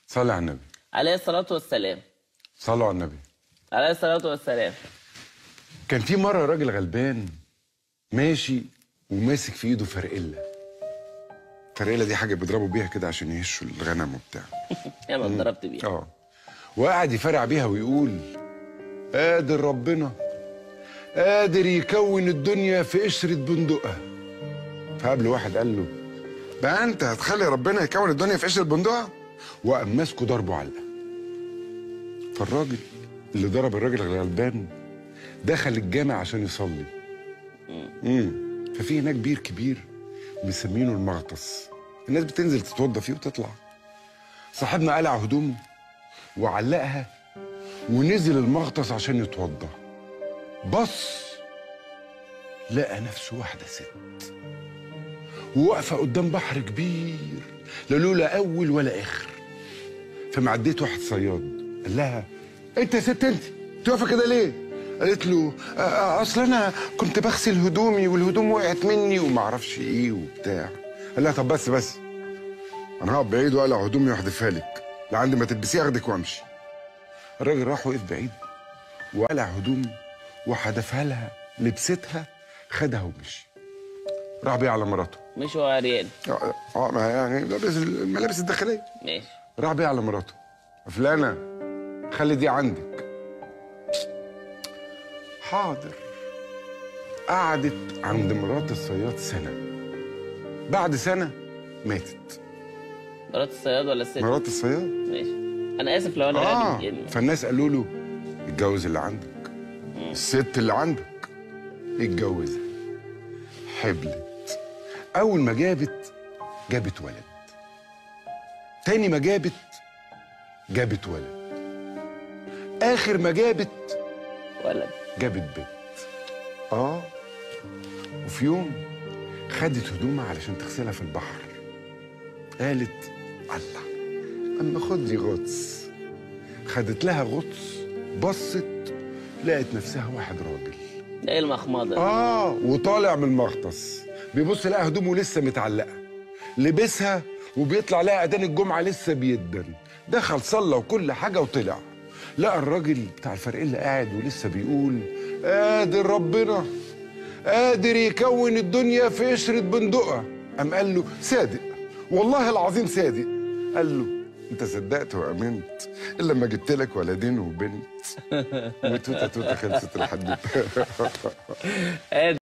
صلي على النبي عليه الصلاة والسلام صلوا على النبي عليه الصلاة والسلام كان في مره راجل غلبان ماشي وماسك في ايده فرقله فرقله دي حاجه بيضربوا بيها كده عشان يهشوا الغنم وبتاع يا ما ضربت بيها اه وقعد يفرع بيها ويقول قادر ربنا قادر يكون الدنيا في قشرة بندقة فقابله واحد قال له بقى انت هتخلي ربنا يكون الدنيا في قشرة بندقة وقام ماسكه ضربه علقة فالراجل اللي ضرب الراجل الغلبان دخل الجامع عشان يصلي امم ففي هناك بير كبير مسمينه المغطس الناس بتنزل تتوضى فيه وتطلع صاحبنا قلع هدومه وعلقها ونزل المغطس عشان يتوضى بص لقى نفسه واحدة ست وواقفة قدام بحر كبير لا لولا أول ولا آخر فمعديت واحد صياد قال لها أنت يا ست أنت أنت واقفة كده ليه؟ قالت له "آه، آه، أصل أنا كنت بغسل هدومي والهدوم وقعت مني ومعرفش إيه وبتاع قال لها طب بس بس أنا هقف بعيد وأقلع هدومي وأحدفها لك لعند ما تلبسيه أخدك وأمشي الراجل راح وقف بعيد وقلع هدومه وحدفها لها لبستها خدها ومشي راح بيها على مراته مش هو عريان اه آه، ما يعني لابس الملابس الداخليه ماشي راح بيها على مراته فلانه خلي دي عندك حاضر قعدت عند مرات الصياد سنه بعد سنه ماتت مرات الصياد ولا الست مرات الصياد ماشي انا اسف لو انا اه غبي يعني فالناس قالوا له اتجوز اللي عندك الست اللي عندك اتجوزها حبلت اول ما جابت جابت ولد تاني ما جابت جابت ولد اخر ما جابت ولد جابت بنت اه وفي يوم خدت هدومها علشان تغسلها في البحر قالت الله اما خد لي غطس خدت لها غطس بصت لقت نفسها واحد راجل ده ايه المخمضه اه وطالع من المغطس بيبص لقى هدومه لسه متعلقه لبسها وبيطلع لقى اذان الجمعه لسه بيدن دخل صلى وكل حاجه وطلع لقى الراجل بتاع الفرقله قاعد ولسه بيقول قادر ربنا قادر يكون الدنيا في قشرة بندقة قام قال له صادق والله العظيم صادق قال له انت صدقت وامنت الا لما جبت لك ولدين وبنت وتوته توته خلصت الحدوته قادر